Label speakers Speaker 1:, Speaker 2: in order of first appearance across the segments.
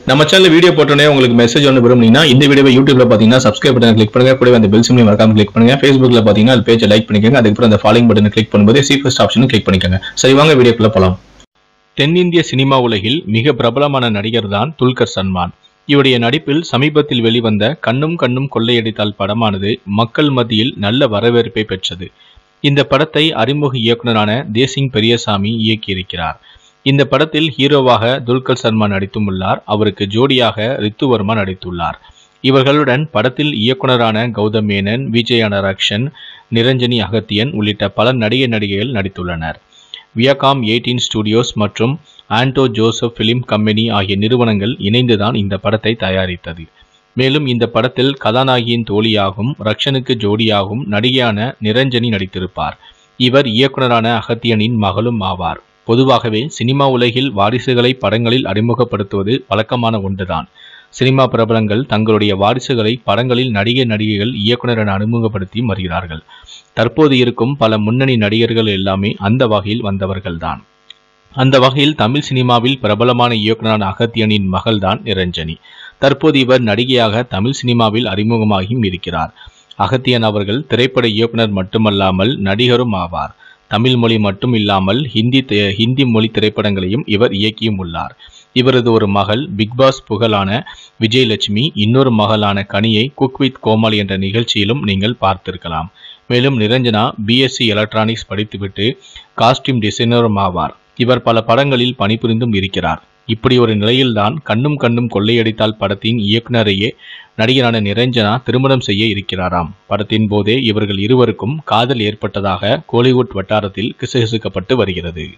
Speaker 1: நம்ம channel video போட்டோன்னே உங்களுக்கு மெசேஜ் ஒன்று விரும்புனீங்கன்னா இந்த வீடியோவை யூடியூப்ல பார்த்தீங்கன்னா சப்ஸ்கிரைப் பட்டன் கிளிக் பண்ணுங்க கூடவே அந்த பெல் சிம்லையும் மறக்காம கிளிக் பண்ணுங்க ஃபேஸ்புக்ல பார்த்தீங்கன்னா அது பேஜை லைக் பண்ணிக்கோங்க அதுக்கப்புறம் அந்த ஃபாலோயிங் பட்டனை கிளிக் பண்ணும்போது சி ஃபர்ஸ்ட் ஆப்ஷனும் கிளிக் பண்ணிக்கோங்க சரி வாங்க வீடியோக்குள்ள போலாம் தென்னிந்திய சினிமா உலகில் மிக பிரபலமான நடிகர் தான் துல்கர் சல்மான் இவருடைய நடிப்பில் சமீபத்தில் வெளிவந்த கண்ணும் கண்ணும் கொள்ளையடித்தால் படமானது மக்கள் மத்தியில் நல்ல வரவேற்பை பெற்றது இந்த படத்தை அறிமுக இயக்குனரான தேசிங் பெரியசாமி இயக்கியிருக்கிறார் இந்த படத்தில் ஹீரோவாக துல்கர் சல்மான் நடித்தும் உள்ளார் அவருக்கு ஜோடியாக ரித்துவர்மா நடித்துள்ளார் இவர்களுடன் படத்தில் இயக்குனரான கௌதம் மேனன் விஜய் அனராக்ஷன் நிரஞ்சனி அகத்தியன் உள்ளிட்ட பல நடிகை நடிகைகள் நடித்துள்ளனர் வியாகாம் எயிட்டீன் ஸ்டுடியோஸ் மற்றும் ஆண்டோ ஜோசப் பிலிம் கம்பெனி ஆகிய நிறுவனங்கள் இணைந்துதான் இந்த படத்தை தயாரித்தது மேலும் இந்த படத்தில் கதாநாயகியின் தோழியாகவும் ரக்ஷனுக்கு ஜோடியாகவும் நடிகையான நிரஞ்சனி நடித்திருப்பார் இவர் இயக்குனரான அகத்தியனின் மகளும் ஆவார் பொதுவாகவே சினிமா உலகில் வாரிசுகளை படங்களில் அறிமுகப்படுத்துவது வழக்கமான ஒன்றுதான் சினிமா பிரபலங்கள் தங்களுடைய வாரிசுகளை படங்களில் நடிகை நடிகைகள் இயக்குனர் என அறிமுகப்படுத்தி வருகிறார்கள் தற்போது இருக்கும் பல முன்னணி நடிகர்கள் எல்லாமே அந்த வகையில் வந்தவர்கள்தான் அந்த வகையில் தமிழ் சினிமாவில் பிரபலமான இயக்குனரான அகத்தியனின் மகள்தான் நிரஞ்சனி தற்போது இவர் நடிகையாக தமிழ் சினிமாவில் அறிமுகமாகியும் இருக்கிறார் அகத்தியன் அவர்கள் திரைப்பட இயக்குனர் மட்டுமல்லாமல் நடிகரும் ஆவார் தமிழ் மொழி மட்டும் இல்லாமல் ஹிந்தி தே- ஹிந்தி மொழி திரைப்படங்களையும் இவர் இயக்கியும் உள்ளார் இவரது ஒரு மகள் பிக்பாஸ் புகழான விஜயலட்சுமி இன்னொரு மகளான கனியை குக் வித் கோமாளி என்ற நிகழ்ச்சியிலும் நீங்கள் பார்த்திருக்கலாம் மேலும் நிரஞ்சனா பிஎஸ்சி எலக்ட்ரானிக்ஸ் படித்துவிட்டு காஸ்டியூம் டிசைனரும் ஆவார் இவர் பல படங்களில் பணிபுரிந்தும் இருக்கிறார் இப்படி ஒரு நிலையில்தான் கண்ணும் கண்ணும் கொள்ளையடித்தால் படத்தின் இயக்குனரையே நடிகரான நிரஞ்சனா திருமணம் செய்ய இருக்கிறாராம் படத்தின் போதே இவர்கள் இருவருக்கும் காதல் ஏற்பட்டதாக கோலிவுட் வட்டாரத்தில் கிசுகிசுக்கப்பட்டு வருகிறது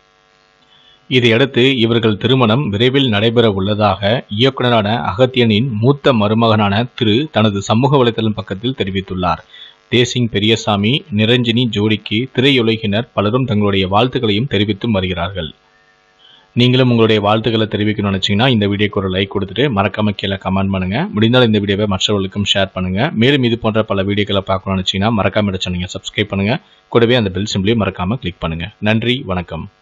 Speaker 1: இதையடுத்து இவர்கள் திருமணம் விரைவில் நடைபெற உள்ளதாக இயக்குனரான அகத்தியனின் மூத்த மருமகனான திரு தனது சமூக வலைதளம் பக்கத்தில் தெரிவித்துள்ளார் தேசிங் பெரியசாமி நிரஞ்சனி ஜோடிக்கு திரையுலகினர் பலரும் தங்களுடைய வாழ்த்துக்களையும் தெரிவித்தும் வருகிறார்கள் நீங்களும் உங்களுடைய வாழ்த்துக்களை தெரிவிக்கணும்னு நினச்சிங்கன்னா இந்த வீடியோக்கு ஒரு லைக் கொடுத்துட்டு மறக்காம கீழே கமெண்ட் பண்ணுங்க முடிந்தால் இந்த வீடியோவை மற்றவர்களுக்கும் ஷேர் பண்ணுங்க மேலும் இது போன்ற பல வீடியோக்களை பார்க்கணும்னு நினச்சிங்கன்னா மறக்காம இட சொன்னீங்க சப்ஸ்கிரைப் பண்ணுங்க கூடவே அந்த பெல் சிம்பிளையும் மறக்காம கிளிக் பண்ணுங்க நன்றி வணக்கம்